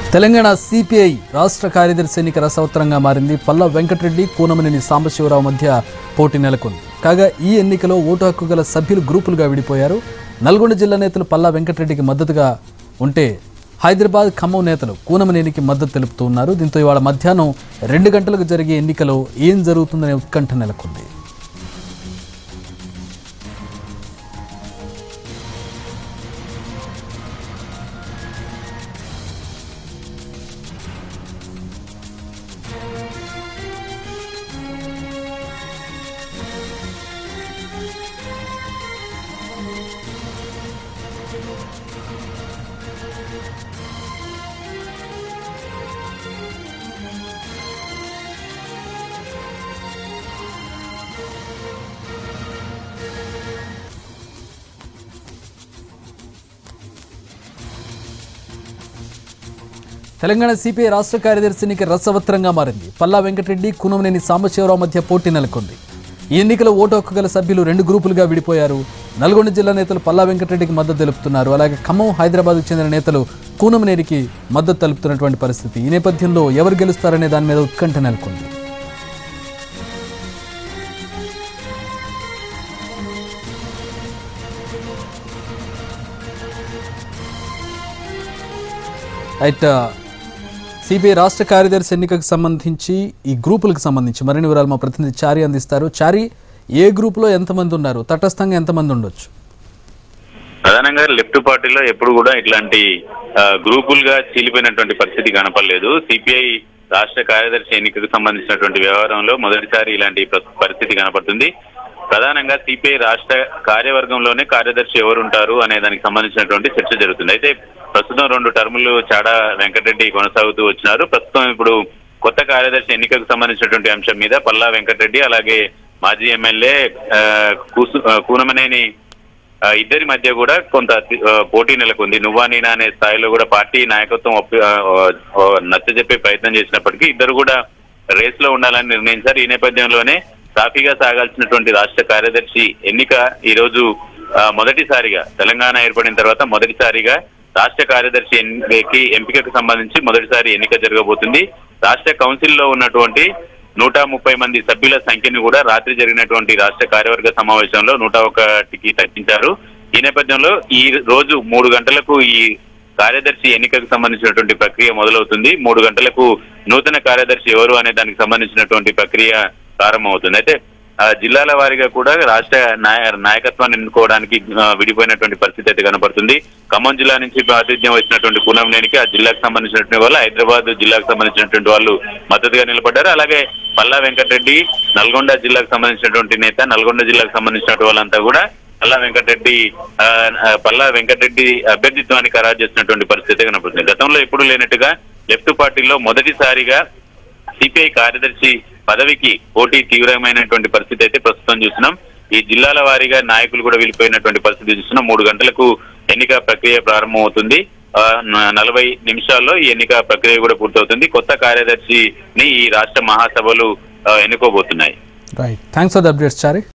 Telangana CPI రాష్ట్ర కార్యదర్శి ఎన్నిక రసవత్తరంగా మారింది పల్ల వెంకటరెడ్డి కూనమనేని సాంబశివరావు మధ్య పోటీ నెలకొంది కాగా ఈ ఎన్నికలో ఓటు హక్కు గల సభ్యులు గ్రూపులుగా విడిపోయారు నల్గొండ జిల్లా నేతలు పల్లా వెంకటరెడ్డికి మద్దతుగా ఉంటే హైదరాబాద్ ఖమ్మం నేతలు కూనమనేనికి మద్దతు తెలుపుతూ ఉన్నారు దీంతో ఇవాళ మధ్యాహ్నం రెండు గంటలకు జరిగే ఎన్నికలో ఏం జరుగుతుందనే ఉత్కంఠ నెలకొంది తెలంగాణ సిపిఐ రాష్ట్ర కార్యదర్శి ఎన్నిక రసవత్తరంగా మారింది పల్లా వెంకటరెడ్డి కునమనేని సాంబశివరావు మధ్య పోటీ నెలకొంది ఈ ఎన్నికలో ఓటు హక్కు గల సభ్యులు రెండు గ్రూపులుగా విడిపోయారు నల్గొండ జిల్లా నేతలు పల్లా వెంకటరెడ్డికి మద్దతు తెలుపుతున్నారు అలాగే ఖమ్మం హైదరాబాద్కు చెందిన నేతలు కూనమనేరికి మద్దతు తెలుపుతున్నటువంటి పరిస్థితి ఈ నేపథ్యంలో ఎవరు గెలుస్తారనే దాని మీద ఉత్కంఠ నెలకొంది రైట్ సిబిఐ రాష్ట్ర కార్యదర్శి ఎన్నికకు సంబంధించి ఈ గ్రూపులకు సంబంధించి మరిన్ని వివరాలు మా ప్రతినిధి చారి అందిస్తారు చారి ఏ గ్రూపులో ఎంతమంది ఉన్నారు తటస్థంగా ఎంతమంది ఉండొచ్చు ప్రధానంగా లెఫ్ట్ పార్టీలో ఎప్పుడు కూడా ఇట్లాంటి ఆ, గ్రూపులుగా చీలిపోయినటువంటి పరిస్థితి కనపడలేదు సిపిఐ రాష్ట్ర కార్యదర్శి ఎన్నికకు సంబంధించినటువంటి వ్యవహారంలో మొదటిసారి ఇలాంటి ప్ర- పరిస్థితి కనపడుతుంది ప్రధానంగా సిపిఐ రాష్ట్ర కార్యవర్గంలోనే కార్యదర్శి ఎవరు ఉంటారు అనే దానికి సంబంధించినటువంటి చర్చ జరుగుతుంది అయితే ప్రస్తుతం రెండు టర్ములు చాడా వెంకటరెడ్డి కొనసాగుతూ వచ్చినారు ప్రస్తుతం ఇప్పుడు కొత్త కార్యదర్శి ఎన్నికకు సంబంధించినటువంటి అంశం మీద పల్లా వెంకటరెడ్డి అలాగే మాజీ ఎమ్మెల్యే ఆ, కూసు- ఆ, కూనమనేని ఆ, ఇద్దరి మధ్య కూడా కొంత ఆ, పోటీ నెలకొంది నువ్వా నేనా అనే స్థాయిలో కూడా పార్టీ నాయకత్వం ఒప్పి- ఆ, ఆ, నచ్చజెప్పే ప్రయత్నం చేసినప్పటికీ ఇద్దరు కూడా రేస్ లో ఉండాలని నిర్ణయించారు ఈ నేపథ్యంలోనే సాఫీగా సాగాల్సినటువంటి రాష్ట్ర కార్యదర్శి ఎన్నిక ఈ రోజు ఆ, మొదటిసారిగా తెలంగాణ ఏర్పడిన తర్వాత మొదటిసారిగా రాష్ట్ర కార్యదర్శి ఎన్నికకి ఎంపికకు సంబంధించి మొదటిసారి ఎన్నిక జరగబోతుంది రాష్ట్ర కౌన్సిల్ లో ఉన్నటువంటి నూట ముప్పై మంది సభ్యుల సంఖ్యను కూడా రాత్రి జరిగినటువంటి రాష్ట్ర కార్యవర్గ సమావేశంలో నూట ఒకటికి తగ్గించారు ఈ నేపథ్యంలో ఈ రోజు మూడు గంటలకు ఈ కార్యదర్శి ఎన్నికకు సంబంధించినటువంటి ప్రక్రియ మొదలవుతుంది మూడు గంటలకు నూతన కార్యదర్శి ఎవరు అనే దానికి సంబంధించినటువంటి ప్రక్రియ ప్రారంభమవుతుంది అయితే ఆ, జిల్లాల వారీగా కూడా రాష్ట్ర నాయ నాయకత్వాన్ని ఎన్నుకోవడానికి ఆ, విడిపోయినటువంటి పరిస్థితి అయితే కనపడుతుంది ఖమ్మం జిల్లా నుంచి ప్రాతినిధ్యం వచ్చినటువంటి పూనంనేనికి ఆ జిల్లాకు సంబంధించినటువంటి వాళ్ళు హైదరాబాద్ జిల్లాకు సంబంధించినటువంటి వాళ్ళు మద్దతుగా నిలబడ్డారు అలాగే పల్లా వెంకటరెడ్డి నల్గొండ జిల్లాకు సంబంధించినటువంటి నేత నల్గొండ జిల్లాకు సంబంధించినటువంటి వాళ్ళంతా కూడా పల్లా వెంకటరెడ్డి ఆ, ఆ, పల్లా వెంకటరెడ్డి అభ్యర్థిత్వాన్ని ఖరారు చేసినటువంటి పరిస్థితి కనపడుతుంది గతంలో ఎప్పుడు లేనట్టుగా లెఫ్ట్ పార్టీలో మొదటిసారిగా సిపిఐ కార్యదర్శి పదవికి పోటీ తీవ్రమైనటువంటి పరిస్థితి అయితే ప్రస్తుతం చూస్తున్నాం ఈ జిల్లాల వారీగా నాయకులు కూడా వెళ్ళిపోయినటువంటి పరిస్థితి చూస్తున్నాం మూడు గంటలకు ఎన్నిక ప్రక్రియ ప్రారంభమవుతుంది ఆ, న- నలభై నిమిషాల్లో ఈ ఎన్నిక ప్రక్రియ కూడా పూర్తవుతుంది కొత్త కార్యదర్శిని ఈ రాష్ట్ర మహాసభలు ఆ, ఎన్నుకోబోతున్నాయి right thanks for the updates Chari